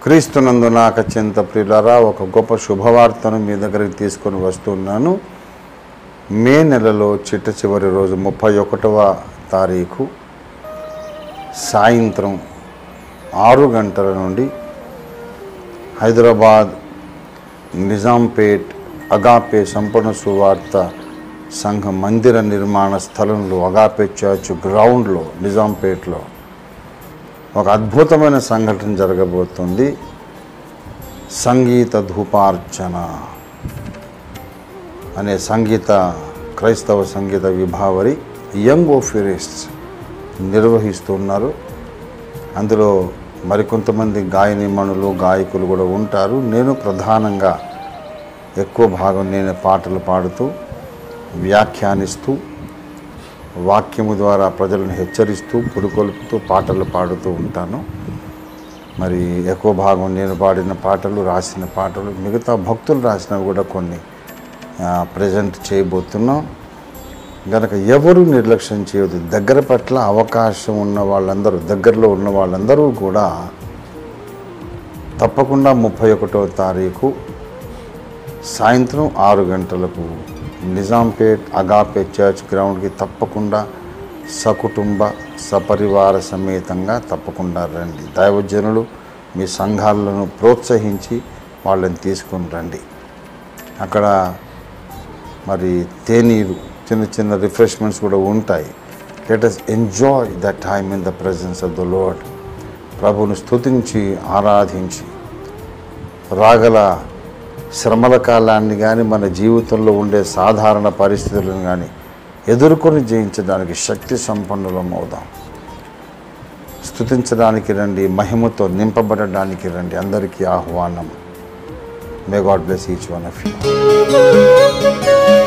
క్రీస్తునందు నాకు అత్యంత ప్రియులరా ఒక గొప్ప శుభవార్తను మీ దగ్గరికి తీసుకొని వస్తున్నాను మే నెలలో చిట్ట చివరి రోజు ముప్పై ఒకటవ తారీఖు సాయంత్రం ఆరు గంటల నుండి హైదరాబాద్ నిజాంపేట్ అగాపే సంపూర్ణ సువార్త సంఘ మందిర నిర్మాణ స్థలంలో అగాపే చర్చ్ గ్రౌండ్లో నిజాంపేట్లో ఒక అద్భుతమైన సంఘటన జరగబోతుంది సంగీత ధూపార్చన అనే సంగీత క్రైస్తవ సంగీత విభావరి యంగ్ ఓఫిరిస్ట్ నిర్వహిస్తున్నారు అందులో మరికొంతమంది గాయనిమణులు గాయకులు కూడా ఉంటారు నేను ప్రధానంగా ఎక్కువ భాగం నేను పాటలు పాడుతూ వ్యాఖ్యానిస్తూ వాక్యము ద్వారా ప్రజలను హెచ్చరిస్తూ పురుకొల్పుతూ పాటలు పాడుతూ ఉంటాను మరి ఎక్కువ భాగం నేను పాడిన పాటలు రాసిన పాటలు మిగతా భక్తులు రాసినవి కూడా కొన్ని ప్రజెంట్ చేయబోతున్నాం కనుక ఎవరు నిర్లక్ష్యం చేయదు దగ్గర పట్ల అవకాశం ఉన్న వాళ్ళందరూ దగ్గరలో ఉన్న వాళ్ళందరూ కూడా తప్పకుండా ముప్పై ఒకటో తారీఖు సాయంత్రం ఆరు గంటలకు నిజాంపేట్ అగాపే చర్చ్ గ్రౌండ్కి తప్పకుండా సకుటుంబ సపరివార సమేతంగా తప్పకుండా రండి దైవజనులు మీ సంఘాలను ప్రోత్సహించి వాళ్ళని తీసుకొని రండి అక్కడ మరి తేనీరు చిన్న చిన్న రిఫ్రెష్మెంట్స్ కూడా ఉంటాయి let us enjoy the time in the presence of the Lord ప్రభుని స్తుతించి ఆరాధించి రాగల శ్రమల కాలాన్ని కానీ మన జీవితంలో ఉండే సాధారణ పరిస్థితులను కానీ ఎదుర్కొని జయించడానికి శక్తి సంపన్నులం అవుదాం స్థుతించడానికి రండి మహిమతో నింపబడడానికి రండి అందరికీ ఆహ్వానం may God bless each one of you